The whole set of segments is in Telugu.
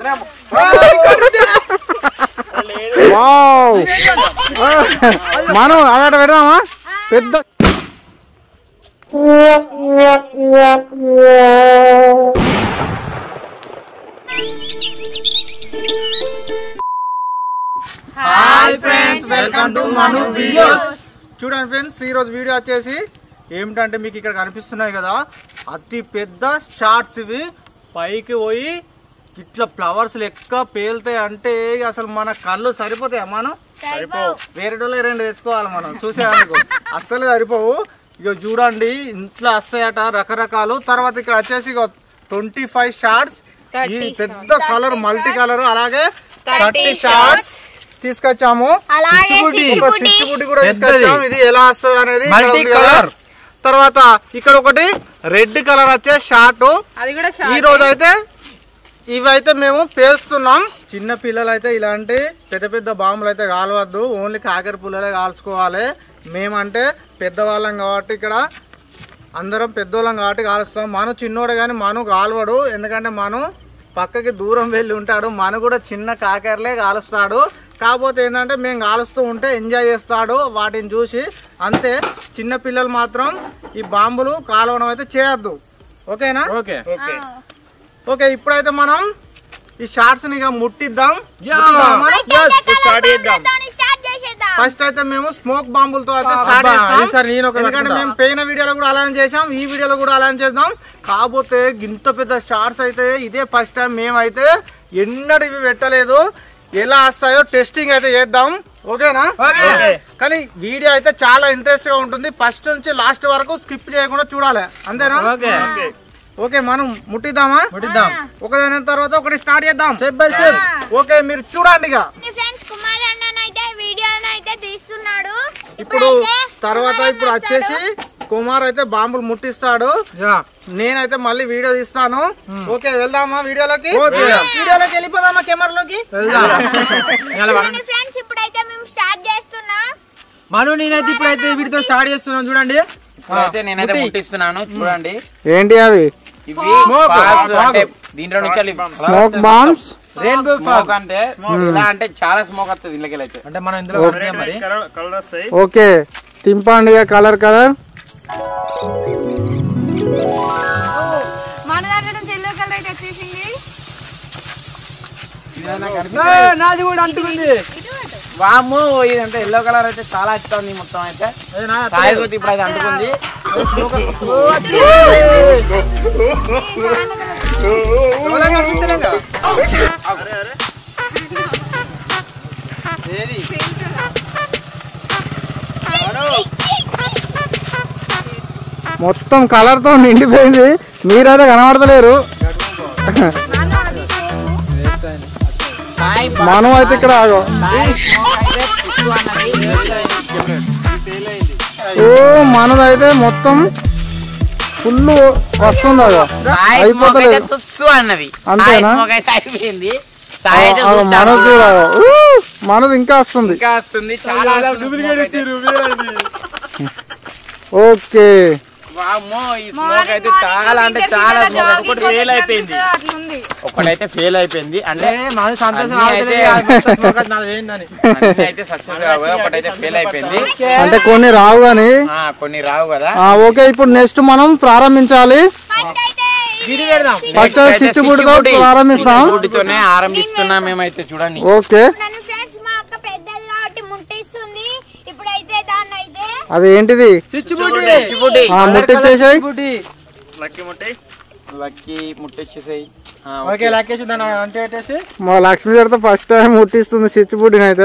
వావ్ మనం అదట పెడదామా పెద్ద hi friends welcome to Manu videos చూడండి ఫ్రెండ్స్ ఈ రోజు వీడియో వచ్చేసి ఏమిటంటే మీకు ఇక్కడ కనిపిస్తున్నాయి కదా అతి పెద్ద షార్ట్స్ ఇవి పైకి పోయి ఇట్లా ఫ్లవర్స్ లెక్క పేలుతాయి అంటే ఇక అసలు మన కళ్ళు సరిపోతాయి మనం వేరే డోళ్ళే రెండు తెచ్చుకోవాలి మనం చూసేందుకు అస్సలు సరిపోవు ఇక చూడండి ఇంట్లో వస్తాయట రకరకాలు తర్వాత ఇక్కడ వచ్చేసి ఇక ట్వంటీ ఫైవ్ షార్ట్స్ ఈ పెద్ద కలర్ మల్టీ కలర్ అలాగే థర్టీ షార్ట్స్ తీసుకొచ్చాము అలాగే ఒక స్విచ్ బుడ్డి కూడా తీసుకొచ్చాము ఇది ఎలా వస్తుంది అనేది ఇక్కడ Multi ఉంది కదా. colour. తర్వాత ఇక్కడ ఒకటి రెడ్ కలర్ వచ్చే షార్ట్ అది కూడా ఈ రోజు అయితే ఇవైతే మేము పేస్తున్నాం చిన్న పిల్లలు అయితే ఇలాంటి పెద్ద పెద్ద బాంబులు అయితే కాలవద్దు ఓన్లీ కాకర పుల్లలే కాల్చుకోవాలి మేమంటే పెద్దవాళ్ళం కాబట్టి ఇక్కడ అందరం పెద్దోళ్ళం కాబట్టి కాలుస్తాం మను చిన్నోడు కానీ మను కాలువడు ఎందుకంటే మను పక్కకి దూరం వెళ్ళి ఉంటాడు మను కూడా చిన్న కాకరలే కాలుస్తాడు కాకపోతే ఏంటంటే మేము కాలుస్తూ ఉంటే ఎంజాయ్ చేస్తాడు వాటిని చూసి అంతే చిన్న పిల్లలు మాత్రం ఈ బాంబులు కాలవడం అయితే చేయొద్దు ఓకేనా ఓకే ఓకే ఇప్పుడైతే మనం ఈ షార్ట్స్ ని ఇక ముట్టిద్దాం స్టార్ట్ చేసేద్దాం ఫస్ట్ అయితే మేము స్మోక్ బాంబులతో అయితే అబ్బా, స్టార్ట్ చేస్తాం ఈసారి నేను ఒకటి ఎందుకంటే పట్టుకుంటా. మేము పోయిన వీడియోలో కూడా అలానే చేసాం ఈ వీడియోలో కూడా అలానే చేద్దాం కాకపోతే ఇంత పెద్ద షార్ట్స్ అయితే ఇదే ఫస్ట్ టైం మేమైతే ఎన్నడూ ఇవి పెట్టలేదు ఎలా వస్తాయో టెస్టింగ్ అయితే చేద్దాం ఓకేనా కానీ వీడియో అయితే చాలా ఇంట్రెస్ట్ గా ఉంటుంది ఫస్ట్ నుంచి లాస్ట్ వరకు స్కిప్ చేయకుండా చూడాలి అంతేనా ఓకే ఓకే మనం ముట్టిద్దామా ముట్టిద్దాం ఒకదాని తర్వాత ఒకటి స్టార్ట్ చేద్దాం స్టెప్ బై స్టెప్ ఓకే మీరు చూడండి ఇక మీ ఫ్రెండ్స్ కుమార్ అన్న అయితే వీడియోని అయితే తీస్తున్నాడు ఇప్పుడు ఇప్పుడైతే తర్వాత కుమార్ ఇప్పుడు అన్న వచ్చేసి కుమార్ అయితే బాంబులు ముట్టిస్తాడు యా నేనైతే మళ్ళీ వీడియో తీస్తాను ఓకే వెళ్దామా వీడియోలోకి ఓకే. వీడియోలోకి వెళ్ళిపోదామా కెమెరాలోకి వెళ్దాం చూడండి ఫ్రెండ్స్ ఇప్పుడైతే మేము స్టార్ట్ చేస్తున్నాం మను నేనైతే ఇప్పుడైతే వీటితో స్టార్ట్ చేస్తున్నాం చూడండి ఇప్పుడైతే నేనైతే ముట్టి. ముట్టిస్తున్నాను చూడండి ఏంటి అవి ఇవి Smoke. fast Smoke. అంటే దీంట్లో నుంచి స్మోక్ బాంబ్స్ రెయిన్బో స్మోక్ అంటే ఇలా అంటే చాలా స్మోక్ వస్తుంది ఇళ్ళకి అయితే అంటే మనం ఇందులో వాడుతున్నాం మరి ఓకే తింపండి ఇక కలర్ కలర్ మన దాంట్లో నుంచి ఎల్లో కలర్ అయితే వచ్చేసింది ఏ, నాది కూడా అంటుకుంది వాము ఇదంతా ఎల్లో కలర్ అయితే చాలా ఇస్తుంది మొత్తం అయితే ఏ, నా సాయి కొద్ది ఇప్పుడు అది అంటుకుంది దూరంగా అనిపిస్తలేదా? ఏది? మొత్తం కలర్ తో నిండిపోయింది మీరైతే కనబడతలేరు సాయి మనం అయితే ఇక్కడ ఆగో సాయి స్మోక్ అయితే పిచ్చు అన్నది ఓ మనదైతే మొత్తం ఫుల్ వస్తుంది అదో సాయి స్మోక్ అయిపోతలేదు. అయితే తుస్సు అన్నది సాయి అంతేనా? స్మోక్ అయితే అయిపోయింది సాయి అయితే ఆగో, చూస్తాడు. మనది కూడా ఆగో. ఊ, మనది ఇంకా వస్తుంది ఇంకా వస్తుంది చాలా వస్తుంది smoke అయితే. ఓకే వామ్మో ఈ స్మోక్ అయితే చాలా అంటే చాలా స్మోక్ ఒకటి ఫెయిల్ అయిపోయింది అట్లుంది ఒకటైతే ఫెయిల్ అయిపోయింది అంటే ఏ, మనది సంతోషం అన్నీ ఆగలేదు, అయితే- ఆ మొత్తం smoke అది నాది ఏందని అన్నీ అయితే సక్సెస్ కావు కదా, ఒకటైతే ఫెయిల్ అయిపోయింది అంటే కొన్ని రావు గాని ఆ, కొన్ని రావు కదా ఆ, ఓకే ఇప్పుడు నెక్స్ట్ మనం ప్రారంభించాలి ఫస్ట్ అయితే ఇది పెడదాం ఫస్ట్ Next అయితే స్విచ్ బుడ్తో స్విచ్ బుడ్డి. ప్రారంభిస్తాం స్విచ్ బుడ్డితోనే ఆరంభిస్తున్నాం మేమైతే చూడండి ఓకే నన్ను ఫ్రెండ్స్ మా అక్క పెద్దది కాబట్టి ముట్టిస్తుంది ఇప్పుడైతే దాన్ని అయితే అది ఏంటిది స్విచ్ బుడ్డి స్విచ్ బుడ్డి ఆ, ముట్టించేసాయి బుడ్డి లక్కీ ముట్టేసేసాయి ఓకే లాకేసి దాన్ని అంటే పెట్టేసి మా లక్ష్మి గారితో ఫస్ట్ టైం ముట్టిస్తుంది స్విచ్ బుడ్డిని అయితే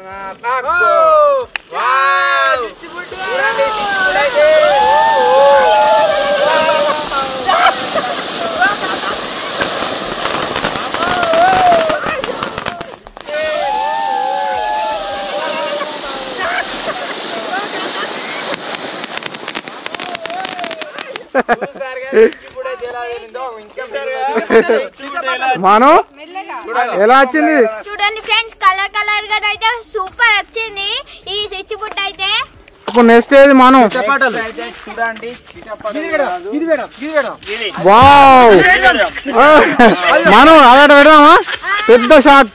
మనం ఎలా వచ్చింది చూడండి ఫ్రెండ్స్ కలర్ కలర్ గా అయితే సూపర్ వచ్చింది ఈ స్విచ్ బుట్ అయితే ఇప్పుడు నెక్స్ట్ ఏది మనం చపాటలు అయితే చూడండి ఇది పెడదాం ఇది పెడదాం ఇది పెడదాం వావ్ ఆ, మనం అదట పెడదామా ఆ, పెద్ద షాట్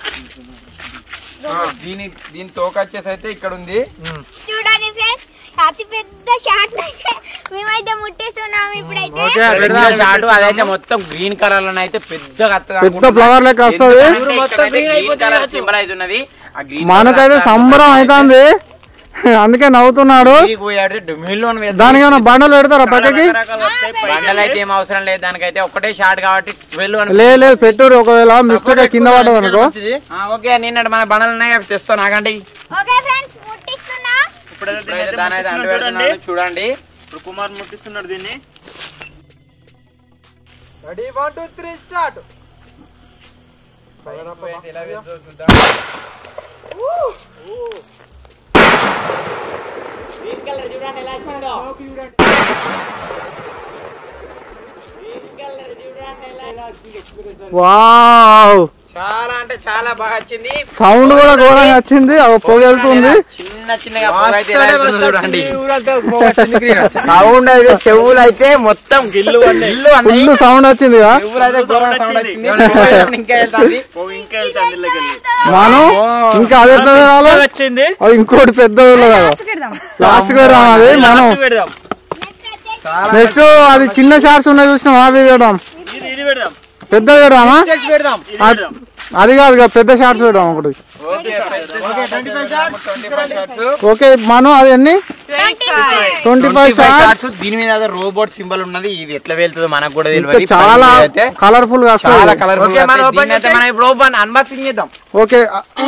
దీని దీని తోక వచ్చేసి అయితే ఇక్కడ ఉంది చూడండి ఫ్రెండ్స్ అతి పెద్ద షాట్ అయితే మేమైతే ముట్టిస్తున్నాం ఇప్పుడైతే ఓకే పెద్ద పెడదాం షాట్ అదైతే మొత్తం గ్రీన్ కలర్ లో అయితే పెద్దగా వస్తది పెద్ద ఫ్లవర్ లెక్క వస్తుంది గ్రీన్ కలర్ సింబల్ అవుతున్నది ఆ గ్రీన్ మనకైతే సంబరం అవుతుంది అందుకే నవ్వుతున్నాడు దానికైనా బండలు పెడతారా పక్కకి బండలు అయితే ఏం అవసరం లేదు దానికైతే ఒక్కటే షాట్ కాబట్టి ట్వెల్వ్ అని లే లేదు పెట్టురు ఒకవేళ మిస్టేక్ కింద పడ్డది అనుకో ఆ, ఓకే నిన్నటి మన బండలు ఉన్నాయి అవి తెస్తాను ఆగండి ఓకే ఫ్రెండ్స్ ముట్టిస్తున్నా ఇప్పుడైతే దాని అయితే అంటు పెడుతున్నాను చూడండి ఇప్పుడు కుమార్ ముట్టిస్తున్నాడు దీన్ని ready one two three start wow చాలా అంటే చాలా బాగా వచ్చింది సౌండ్ కూడా ఘోరంగా వచ్చింది అవి పొగ వెళ్తుంది చిన్న చిన్నగా పొగ అయితే ఎలా వెళ్తుందో చూడండి సౌండ్ అయితే చెవులు అయితే మొత్తం గిల్లు గిల్లు అన్నాయి ఫుల్ సౌండ్ వచ్చింది కదా చెవులు అయితే ఘోరంగా సౌండ్ వచ్చింది. వచ్చింది ఇంకా వెళ్తాంది ఓ ఇంకా వెళ్తాను ఇళ్ళకి వెళ్ళి మనం ఇంకా అది ఎట్లా తినాలి వచ్చింది అది ఇంకోటి పెద్ద ఊళ్ళో కదా లాస్ట్ గా రావాలి మనం లాస్ట్ పెడదాం నెక్స్ట్ అది చిన్న షార్ట్స్ ఉన్నాయి చూసినాం అవి పెడదాం ఇది ఇది పెడదాం పెద్ద పెడదామా పెడదాం ఇది పెడదాం అది కాదు ఇక పెద్ద షార్ట్స్ పెడదాం ఒకటి ఓకే మనం అది ఎన్ని ట్వంటీ ఫైవ్ షార్ట్స్ షార్ట్స్ దీని మీద అదే రోబోట్ సింబల్ ఉన్నది ఇది ఎట్లా వెళ్తుందో మనకు కూడా ఇంకా తెలియదు చాలా అయితే కలర్ఫుల్ గా చాలా వస్తుంది కలర్ ఓకే, మనం open అయితే మనం ఇప్పుడు ఓపెన్ అన్బాక్సింగ్ చేద్దాం ఓకే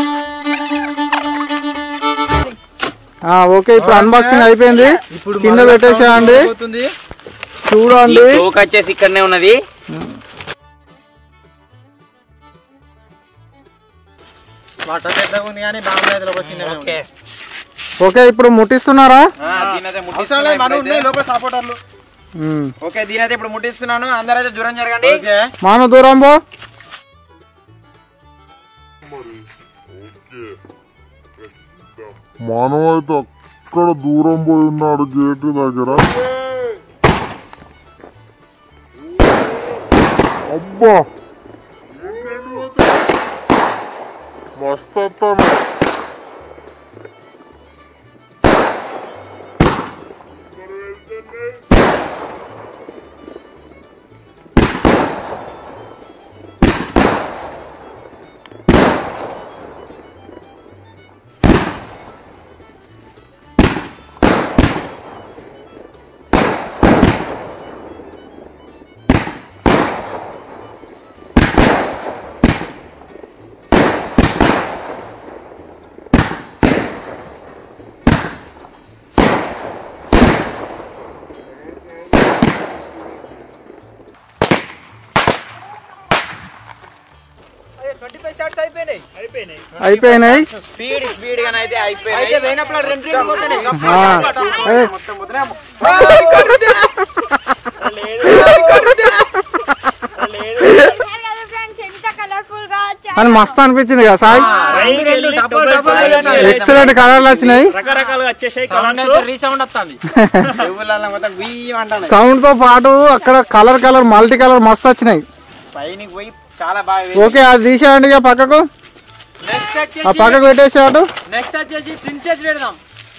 ఆ, ఓకే ఇప్పుడు అన్బాక్సింగ్ అయిపోయింది కింద పెట్టేసేయండి పోతుంది చూడండి తోక వచ్చేసి ఇక్కడనే ఉన్నది వాటర్ పెద్దగా ఉంది కానీ బాంబే అయితే లోపల చిన్నగా ఉంది. ఓకే ఓకే ఇప్పుడు ముట్టిస్తున్నారా దీని అయితే అవసరం లేదు మనం ఉన్నాయి లోపల సపోర్టర్లు ఉమ్. ఓకే దీని అయితే ఇప్పుడు ముట్టిస్తున్నాను అందరైతే దూరం జరగండి ఓకే మాను దూరం పో మనం అయితే అక్కడ దూరం పోయి ఉన్నాడు గేట్ దగ్గర అబ్బా మస్తు వస్తాను ట్వంటీ ఫైవ్ షార్ట్స్ అయిపోయినాయి అయిపోయినాయి అయిపోయినాయి స్పీడ్ స్పీడ్ గానే అయితే అయితే అయిపోయింది పోయినప్పుడు రెండు రెండు పోతున్నాయి ఆ, ఏ, ఫ్రెండ్స్ ఎంత కలర్ఫుల్ గా వచ్చాయి అని మస్తు అనిపించింది కదా సాయి రైలు వెళ్ళి డబ్బులు డబ్బులు డబ్బులు డబ్బులు పెట్టాలి. ఎక్సలెంట్ కలర్లు వచ్చినాయి రకరకాలుగా వచ్చేసాయి సౌండ్ కలర్స్ అయితే రీసౌండ్ వస్తుంది చెవులలో మొత్తం గుయ్యం అంటాను సౌండ్ తో పాటు అక్కడ కలర్ కలర్ మల్టీ కలర్ మస్తు వచ్చినాయి పైనకి పోయి చాలా బాగా ఓకే అది తీసేయండి ఇక పక్కకు నెక్స్ట్ ఆ వచ్చేసి పక్కకు పెట్టేసాడు నెక్స్ట్ వచ్చేసి ప్రిన్సెస్ పెడదాం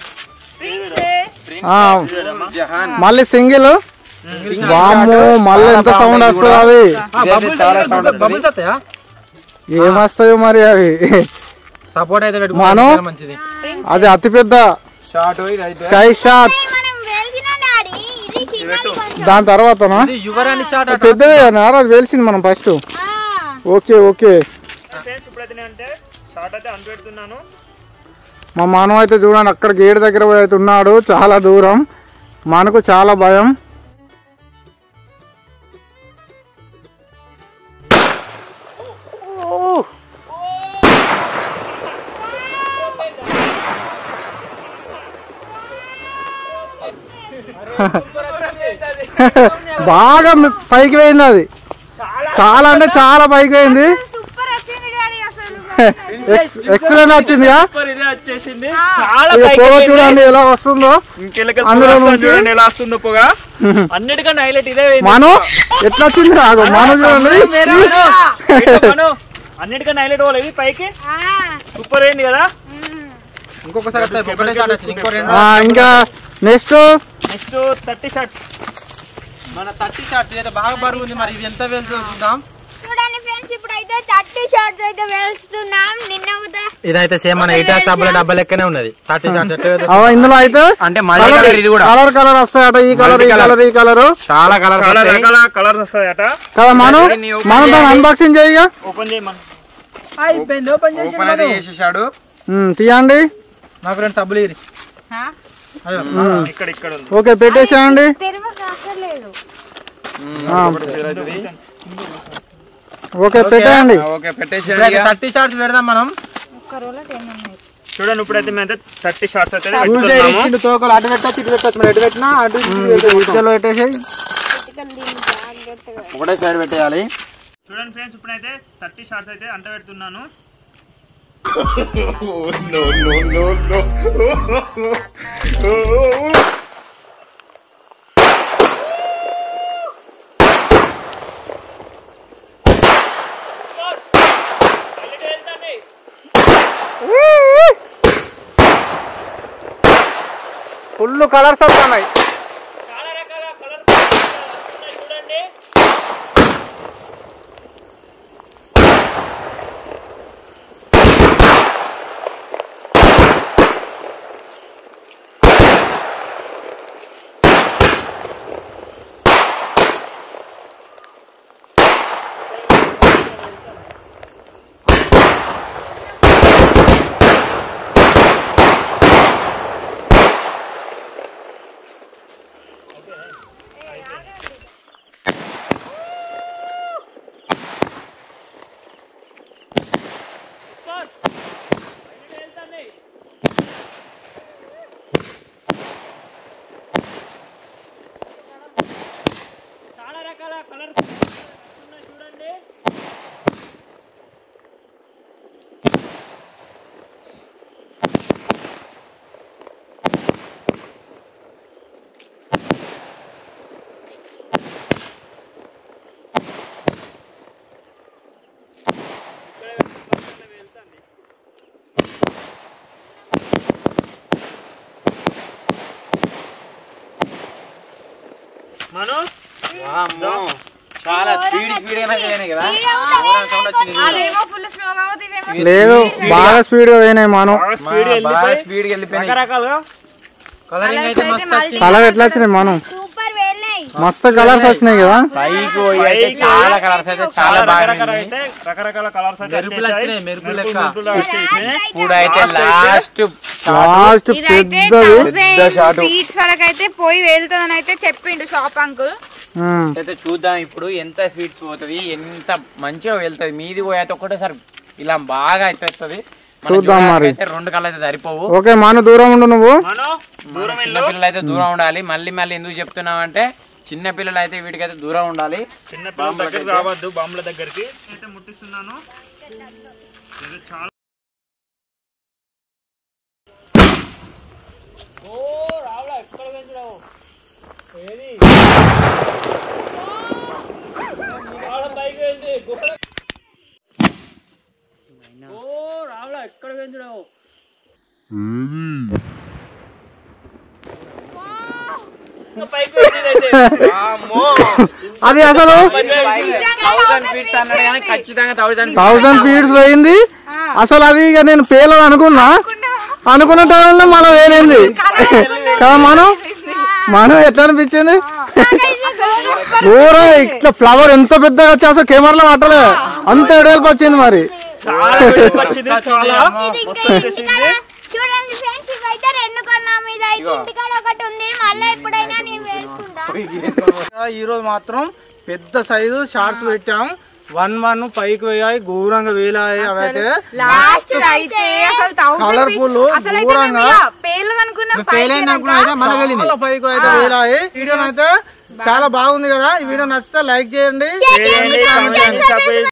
ఆ, జహాన్ మళ్ళీ సింగిల్ వాము మళ్ళీ ఎంత సౌండ్ వస్తుంది అది ఇదైతే చాలా sound వస్తది. బబుల్స్ వస్తాయా ఏమొస్తాయో మరి అవి సపోర్ట్ అయితే మనం? పెట్టుకుంటే మంచిది అది అతిపెద్ద షార్ట్ ఇది అయితే స్కై షాట్ మనం వెళ్సిన డాడీ ఇది చిన్నది కొంచెం దాని తర్వాతనా ఇది యువరాణి షార్ట్ అట పెద్దదే నారా అది వెలిసింది మనం ఫస్ట్ ఆ, ఓకే ఓకే ఫ్రెండ్స్ ఇప్పుడైతే అంటే షార్ట్ అయితే అంటు పెడుతున్నాను మా మానవ అయితే చూడండి అక్కడ గేట్ దగ్గర పోయి అయితే ఉన్నాడు చాలా దూరం మనకు చాలా భయం బాగా మీ- పైకి పోయింది అది చాలా అంటే చాలా పైకి పోయింది సూపర్ వచ్చింది డాడీ అసలు ఎక్సలెంట్ వచ్చిందిగా సూపర్ ఇదే వచ్చేసింది చాలా ఇక పైకి పొగ వెళ్ళింది. చూడండి ఎలా వస్తుందో ఇంకెళ్ళకి అందులో పొగ వస్తుంది నుంచి- చూడండి ఎలా వస్తుందో పొగ అన్నిటికన్నా హైలైట్ ఇదే పోయింది. మను ఎట్లా వచ్చింది రాగు మను చూడండి ఇటు మను. అన్నిటికన్నా హైలైట్ పోలేదు ఇది పైకి ఆ, సూపర్ అయింది కదా ఇంకొకసారి వస్తాయి. ఒకటే షాట్ వచ్చింది ఇంకో రెండు ఆ, ఇంకా నెక్స్ట్ నెక్స్ట్ థర్టీ షాట్ మన థర్టీ షాట్స్ అయితే బాగా బరువు ఉంది మరి ఇది ఎంత వెళ్తుందో చూద్దాం చూడండి ఫ్రెండ్స్ ఇప్పుడు అయితే థర్టీ షార్ట్స్ అయితే వేస్తున్నాం నిన్న కూడా ఇదైతే సేమ్ మన ఇటాస్ డబ్బుల డబ్బా లెక్కనే ఉన్నది థర్టీ షాట్స్ అవ ఇందులో అయితే అంటే మల్టీ కలర్ ఇది కూడా కలర్ కలర్ వస్తాయట ఈ కలర్ ఈ Multi colour. కలర్ ఈ కలర్ చాలా కలర్ చాలా రకాల కలర్స్ వస్తాయట కదా మనం మనం దాన్ని అన్బాక్సింగ్ చేయగా ఓపెన్ చేయమని అయిపోయింది ఓపెన్ చేసి చేసేసాడు తీయండి మా ఫ్రెండ్ సబ్బులు ఇది ఇక్కడ ఇక్కడ ఉంది ఓకే పెట్టేసేయండి తెరవక అక్కర్లేదు ఓకే పెట్టేయండి ఓకే పెట్టేసి థర్టీ షాట్స్ పెడదాం మనం చూడండి ఇప్పుడైతే మేము అయితే థర్టీ షార్ట్స్ అయితే చూసే పెట్టుకున్నాము ఇచ్చిండు తోకలు అటు పెట్టచ్చు ఇటు పెట్టచ్చు మరి ఎటు పెట్టినా అటు ఉడికలో పెట్టేసేయి ఒకటే సైడ్ పెట్టేయాలి చూడండి ఫ్రెండ్స్ ఇప్పుడైతే థర్టీ షార్ట్స్ అయితే అంట పెడుతున్నాను ఫుల్ కలర్స్ వస్తున్నాయి చాలా రకాల కలర్స్ చూడండి చాలా రకాల కలర్స్ చూడండి మను చాలా స్పీడ్ స్పీడ్ అయినా చేయనాయి కదా సౌండ్ వచ్చింది అదేమో ఫుల్ స్లోగా అవుతుంది ఇవేమో లేదు బాగా స్పీడ్ పోయినాయి మనం బాగా స్పీడ్ బాగా వెళ్ళిపోయి స్పీడ్ వెళ్ళిపోయినాయి రకరకాలుగా కలరింగ్ అయితే మస్తు వచ్చింది కలర్ ఎట్లా వచ్చినాయి మనం సూపర్ వెళ్ళాయి మస్తు కలర్స్ వచ్చినాయి కదా పైకి పోయి అయితే చాలా కలర్స్ అయితే చాలా బాగా రకరకాల అయితే రకరకాల కలర్స్ అయితే మెరుపులు వచ్చేసాయి. వచ్చినాయి, మెరుపులు లెక్క. మెరుపులు వచ్చేసాయి. ఇప్పుడు అయితే లాస్ట్ లాస్ట్ ఇదైతే పెద్దది థౌసండ్ ఫీట్స్ వరకు అయితే పోయి వెళ్తుందని అయితే చెప్పిండు షాప్ అంకుల్ ఉమ్. అయితే చూద్దాం ఇప్పుడు ఎంత ఫీట్స్ పోతుంది ఎంత మంచిగా వెళ్తది మీది పోయి అయితే ఒకటేసారి ఇలా బాగా అయితే వస్తుంది మన చూద్దాం జూడాలకు మరి. అయితే రెండు కళ్ళు అయితే సరిపోవు ఓకే మాను దూరం ఉండు నువ్వు మను దూరం చిన్న వెళ్ళు పిల్లలు అయితే దూరం ఉండాలి మళ్ళీ మళ్ళీ ఎందుకు చెప్తున్నాం అంటే చిన్న పిల్లలు అయితే వీటికైతే దూరం ఉండాలి చిన్న పిల్లల దగ్గరికి రావద్దు బాంబుల దగ్గరికి అయితే ముట్టిస్తున్నాను ఇది చాలా ఓ రావులా ఎక్కడ పెంచడావు ఏది రావుల పైకి వెళ్తే గోడ ఓ రావులా ఎక్కడ పెంచడావు పైకి వెళ్ళిందైతే అది అసలు థౌసండ్ ఫీట్స్ అన్నాడు కానీ ఖచ్చితంగా థౌసండ్ థౌసండ్ ఫీట్స్ పోయింది అసలు అది ఇక నేను పేలని అనుకున్నా అనుకున్న టైంలో మనం వేరేంది కదా మనం మనం ఎట్లా అనిపించింది దూరం ఇట్లా ఫ్లవర్ ఎంత పెద్దగా వచ్చి అసలు కెమెరాలో పట్టలే అంత ఎడల్పు వచ్చింది మరి చాలా వెలుపు వచ్చింది చాలా ఇది ఇంకా ఇంటికాడ చూడండి ఫ్రెండ్స్ ఇవైతే రెండు కొన్నాం ఇది అయితే ఇంటికాడ ఒకటి ఉంది మళ్ళీ ఎప్పుడైనా నేను వేసుకుంటా ఈ రోజు మాత్రం పెద్ద సైజు షార్ట్స్ పెట్టాం వన్ వన్ పైకి పోయాయి ఘోరంగా వేలాయి అవైతే లాస్ట్ అయితే అసలు థౌసండ్ Colourful, అసలు అయితే మేము దూరంగా. ఇక పేర్లు అనుకున్నాం చాలా పైకి అయితే వేలాయి వీడియో అయితే చాలా బాగుంది కదా ఈ వీడియో నచ్చితే లైక్ చేయండి చేయండి కామెంట్ చేయండి సబ్స్క్రైబ్